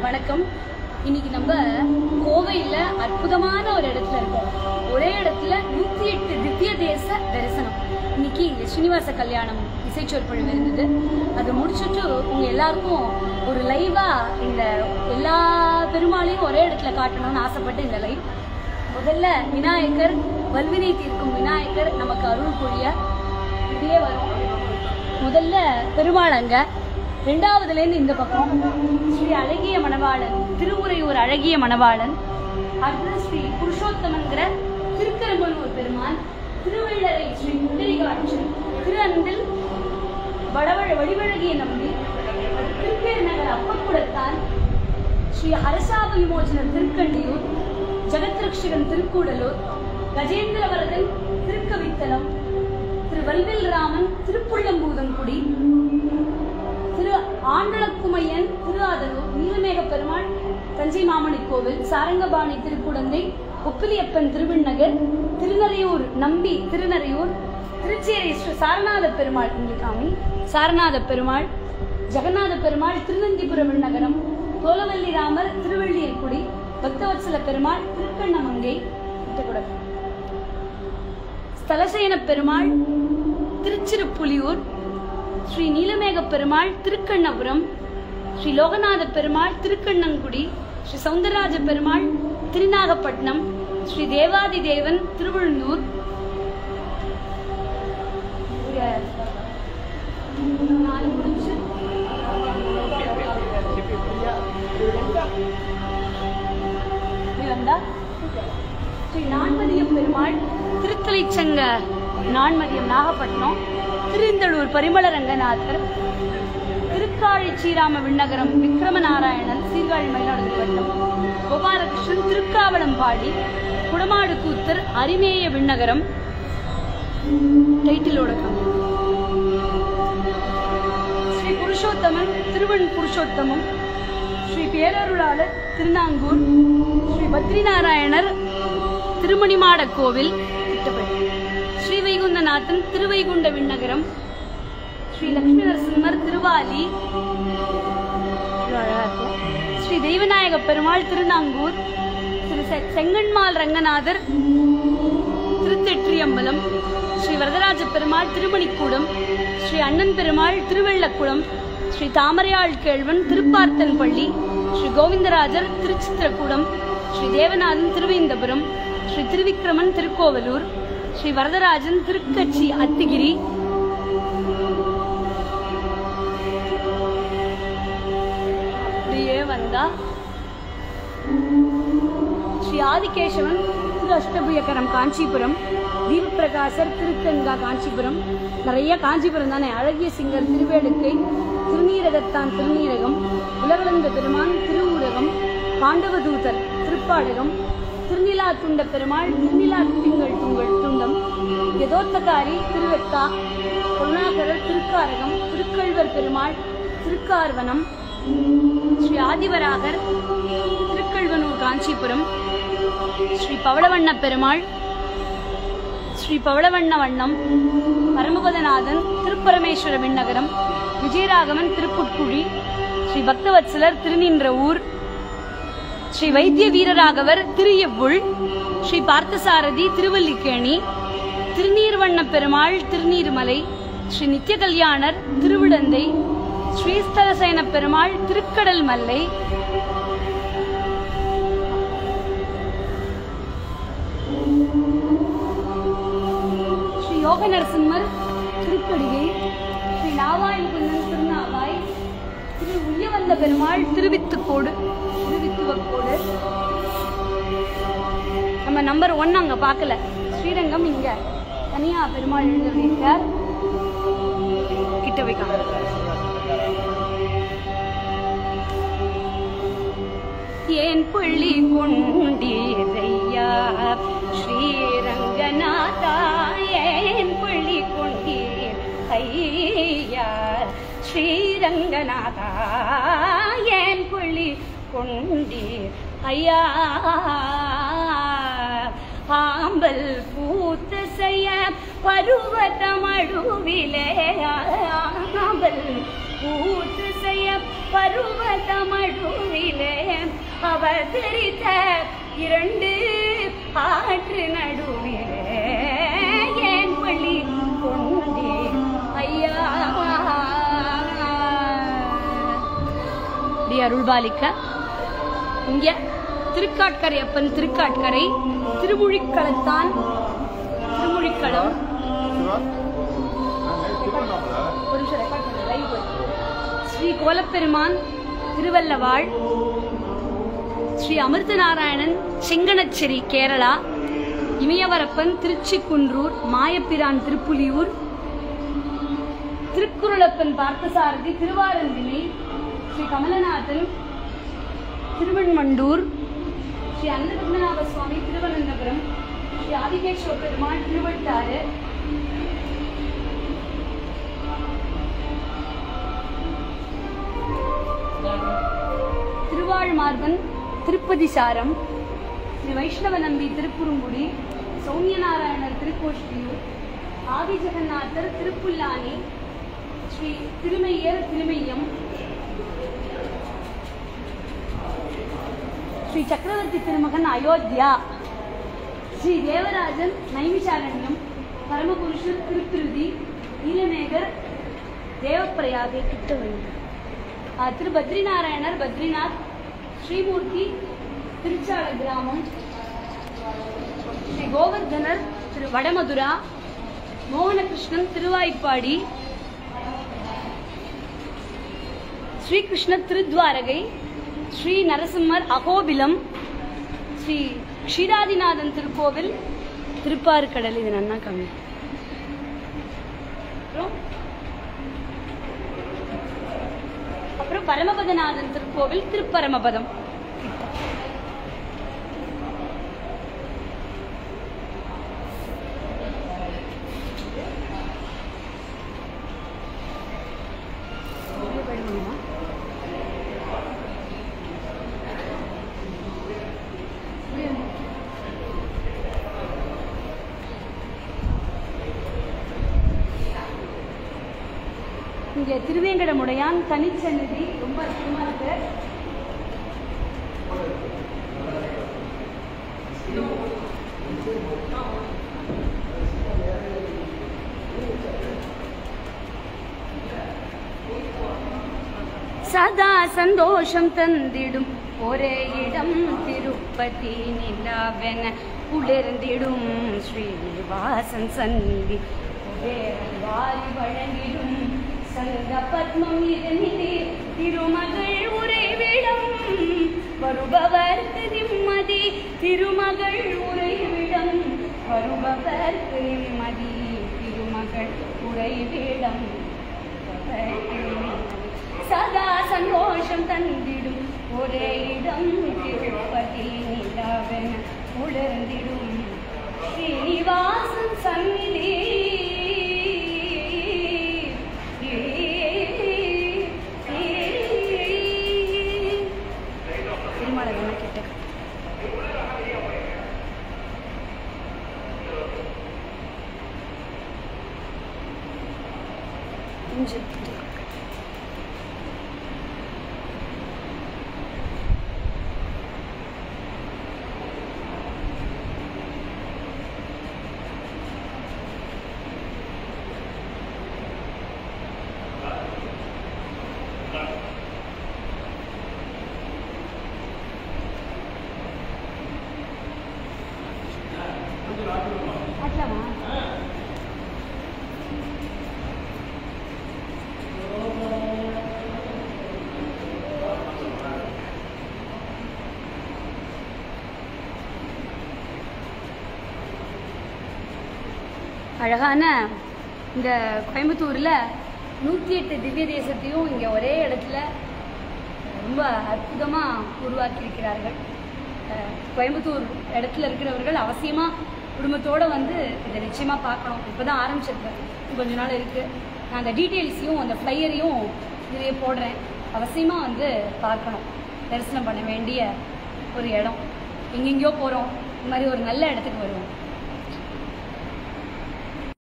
வணக்கம் இன்னைக்கு நம்ம கோவையில அற்புதமான ஒரு இடத்துல இருக்கோம் ஒரே இடத்துல நூத்தி எட்டு திவ்ய தேச தரிசனம் இன்னைக்கு ஸ்ரீனிவாச கல்யாணம் இசைச்சொற்பொழிவு இருந்தது அதை முடிச்சுட்டு உங்க எல்லாருக்கும் ஒரு லைவா இந்த எல்லா பெருமாளையும் ஒரே இடத்துல காட்டணும்னு ஆசைப்பட்டு இந்த லைவ் முதல்ல விநாயகர் வல்வினை தீர்க்கும் விநாயகர் நமக்கு அருள் புரிய இப்படியே வரும் முதல்ல பெருமாள் அங்க ரெண்டாவதுலேருந்து இந்த பக்கம் ஸ்ரீ அழகிய மணவாளன் திருவுரையூர் அழகிய மணவாளன் அடுத்து ஸ்ரீ புருஷோத்தமங்கிற திருக்கரம்பலூர் பெருமான் திருவள்ளரை ஸ்ரீ முண்டரிகாட்சி திரு அன்பில் வடவழ வடிவழகிய நம்பி திருப்பேர் நகர் அப்பக்குடத்தான் ஸ்ரீ அரசாப விமோசனர் திருக்கண்டியூர் ஜெகத்ரக்ஷகன் திருக்கூடலூர் கஜேந்திரவரதன் திருக்கவித்தலம் திரு வல்வில் ராமன் திருப்புள்ளம்பூதங்குடி திரு ஆண்டளக்குமையன் திரு ஆதலூர் நீலமேக பெருமாள் தஞ்சை மாமணி கோவில் சாரங்கபாணி திருக்குடந்தை ஒப்பிலியப்பன் திருவிண்ணகர் திருநறையூர் நம்பி திருநறையூர் திருச்சேரி ஸ்ரீ சாரநாத பெருமாள் இங்கே காமி சாரநாத பெருமாள் ஜெகநாத பெருமாள் திருநந்திபுரம் நகரம் தோலவல்லி ராமர் திருவள்ளியர்குடி பக்தவத்சல பெருமாள் திருக்கண்ணமங்கை விட்டகுடம் ஸ்தலசேன பெருமாள் திருச்சிருப்புலியூர் ஸ்ரீ நீலமேக பெருமாள் திருக்கண்ணபுரம் ஸ்ரீ லோகநாத பெருமாள் திருக்கண்ணங்குடி ஸ்ரீ சௌந்தரராஜ பெருமாள் திருநாகப்பட்டினம் ஸ்ரீ தேவாதி தேவன் திருவள்ளூர் நாலு முடிஞ்சு இப்படி வந்தா ஸ்ரீ நான்மதியம் பெருமாள் திருத்தலைச்சங்க நான்மதியம் நாகப்பட்டினம் திருந்தளூர் பரிமள ரங்கநாதர் திருக்காழி ஸ்ரீராம விண்ணகரம் விக்ரமநாராயணன் சீர்காழி மயிலாடுதுறை வட்டம் கோபாலகிருஷ்ணன் திருக்காவளம்பாடி குடமாடு கூத்தர் அரிமேய விண்ணகரம் டைட்டிலோட காமி. ஸ்ரீ புருஷோத்தமன் திருவன் புருஷோத்தமம் ஸ்ரீ பேரருளாளர் திருநாங்கூர் ஸ்ரீ பத்ரிநாராயணர் திருமணிமாட கோவில் திட்டப்படி ஸ்ரீ வைகுந்தநாதன் திருவைகுண்ட விண்ணகரம் ஸ்ரீ லட்சுமி நரசிம்மர் திருவாலி இவ்வளவு அழகா இருக்கு. ஸ்ரீ தெய்வநாயக பெருமாள் திருநாங்கூர் திரு செ- செங்கண்மால் ரங்கநாதர் திருத்தெற்றியம்பலம் ஸ்ரீ வரதராஜ பெருமாள் திருமணிக்கூடம் ஸ்ரீ அண்ணன் பெருமாள் திருவெள்ளக்குளம் ஸ்ரீ தாமரையாள் கேழ்வன் திருப்பார்த்தன்பள்ளி ஸ்ரீ கோவிந்தராஜர் திருச்சித்திரக்கூடம் ஸ்ரீ தேவநாதன் திருவேந்தபுரம் ஸ்ரீ திருவிக்கிரமன் திருக்கோவலூர் ஸ்ரீ வரதராஜன் திருக்கட்சி அத்திகிரி அப்படியே வந்தா ஸ்ரீ ஆதிகேசவன் திரு அஷ்டபுயக்கரம் காஞ்சிபுரம் தீபப்பிரகாசர் திருக்கங்கா காஞ்சிபுரம் நிறைய காஞ்சிபுரம் தானே அழகிய சிங்கர் திருவேடுக்கை திருநீரகத்தான் திருநீரகம் உலகளந்த பெருமான் திருவூரகம் பாண்டவதூதர் திருப்பாடகம் திருநிலா துண்ட பெருமாள் திருநிலா திங்கள் துங்கள் துண்டம் யதோத்தகாரி திருவெக்கா கருணாகரர் திருக்காரகம் திருக்கள்வர் பெருமாள் திருக்கார்வனம் ஸ்ரீ ஆதிவராகர் திருக்கல்வனூர் காஞ்சிபுரம் ஸ்ரீ பவளவண்ண பெருமாள் ஸ்ரீ பவளவண்ண வண்ணம் பரமபதநாதன் திருப்பரமேஸ்வர விண்ணகரம் விஜயராகவன் திருப்புட்குழி ஸ்ரீ பக்தவத்சலர் திருநின்ற ஊர் ஸ்ரீ வைத்திய வீரராகவர் திரு ஸ்ரீ பார்த்தசாரதி திருவல்லிக்கேணி திருநீர்வண்ண பெருமாள் திருநீர்மலை ஸ்ரீ நித்ய கல்யாணர் திருவிடந்தை ஸ்ரீஸ்தலசேன பெருமாள் திருக்கடல் மல்லை ஸ்ரீ யோக நரசிம்மர் திருக்கடிகை ஸ்ரீ நாவாய் முகுந்தன் திருநாவாய் திரு உய்யவந்த பெருமாள் திருவித்துக்கோடு திருவித்துவக்கோடு நம்ம நம்பர் ஒன் அங்க பார்க்கல ஸ்ரீரங்கம் இங்க தனியா பெருமாள் எழுந்திருக்கார் கிட்ட போய் காணலாம் ஏன் புள்ளி கொண்டீரையா ஸ்ரீரங்கநாதா ஏன் புள்ளி கொண்டீர் ஐயா ஸ்ரீரங்கநாதா ஏன் புள்ளி கொண்டீர் ஐயா ஆம்பல் பூத்த செய்ய பருவத்தமடுவிலே ஆம்பல் பூத்து செய்ய பரு பருவதமடுவிலே அவதரித்த இரண்டு ஆற்று நடுவிலே ஏன் பள்ளி கொண்டே ஐயா இப்படி அருள்பாலிக்க இங்க திருக்காட்கரை அப்பன் திருக்காட்கரை திருமுழிக்களத்தான் திருமுழிக்களம் ஒரு நிமிஷம் record பண்ணு, live போய். ஸ்ரீ கோலப்பெருமான் திருவல்லவாள் ஸ்ரீ அமிர்த நாராயணன் செங்கனச்சேரி கேரளா இமயவரப்பன் திருச்சிக்குன்றூர் மாயப்பிரான் திருப்புலியூர் திருக்குறளப்பன் பார்த்தசாரதி திருவாரந்தினை ஸ்ரீ கமலநாதன் திருவண்மண்டூர் ஸ்ரீ அன்னபத்மநாப சுவாமி திருவனந்தபுரம் ஸ்ரீ ஆதிகேஸ்வர பெருமாள் திருவட்டாறு திருவாழ்மார்பன் திருப்பதி சாரம் ஸ்ரீ வைஷ்ணவ நம்பி திருக்குறுங்குடி சௌமியநாராயணர் திருக்கோஷ்டியூர் ஆதி ஜெகநாதர் திருப்புல்லானி ஸ்ரீ திருமையர் திருமையம் ஸ்ரீ சக்கரவர்த்தி திருமகன் அயோத்தியா ஸ்ரீ தேவராஜன் நைமிஷாரண்யம் பரமபுருஷர் திருப்பிருதி நீலமேகர் தேவப்பிரயாகை கிட்ட வேண்டும் ஆஹ் திரு பத்ரிநாராயணர் பத்ரிநாத் ஸ்ரீமூர்த்தி திருச்சால கிராமம் ஸ்ரீ கோவர்தனர் திரு வடமதுரா மோகனகிருஷ்ணன் திருவாய்ப்பாடி ஸ்ரீகிருஷ்ண திருத்வாரகை ஸ்ரீ நரசிம்மர் அகோபிலம் ஸ்ரீ க்ஷீராதிநாதன் திருக்கோவில் திருப்பாறுக்கடல் இது நன்னா கம்மி அப்புறம் அப்புறம் பரமபதநாதன் திருக்கோவில் திருப்பரமபதம் இங்க திருவேங்கடமுடையான் தனிச்சன்னதி ரொம்ப அற்புதமா இருக்கு சதா சந்தோஷம் தந்திடும் ஒரே இடம் திருப்பதி நிலாவென உடர்ந்திடும் ஸ்ரீனிவாசன் சந்நிதி வாரி வழங்கிடும் சங்க பத்மம் இதனிலே திருமகள் உறைவிடம் வருபவர்க்கு நிம்மதி திருமகள் உறைவிடம் வருபவர்க்கு நிம்மதி திருமகள் உறைவிடம் சதா சந்தோஷம் தந்திடும் ஒரே இடம் திருப்பதி நிலாவென உணர்ந்திடும் ஸ்ரீனிவாசன் சந்நிதி திருமலை கிட்ட கொஞ்சம் అట్లామా அழகான இந்த கோயம்புத்தூரில் நூற்றி எட்டு திவ்ய தேசத்தையும் இங்கே ஒரே இடத்துல ரொம்ப அற்புதமாக உருவாக்கியிருக்கிறார்கள் அஹ், கோயம்புத்தூர் இடத்துல இருக்கிறவர்கள் அவசியமாக குடும்பத்தோடு வந்து இதை நிச்சயமாக பார்க்கணும் இப்போ தான் ஆரம்பிச்சிருக்கேன் இன்னும் கொஞ்ச நாள் இருக்குது நான் அந்த டீட்டெயில்ஸையும் அந்த ஃப்ளையரையும் இதிலே போடுறேன் அவசியமாக வந்து பார்க்கணும் தரிசனம் பண்ண வேண்டிய ஒரு இடம் எங்கெங்கேயோ போகிறோம் இந்த மாதிரி ஒரு நல்ல இடத்துக்கு வருவோம்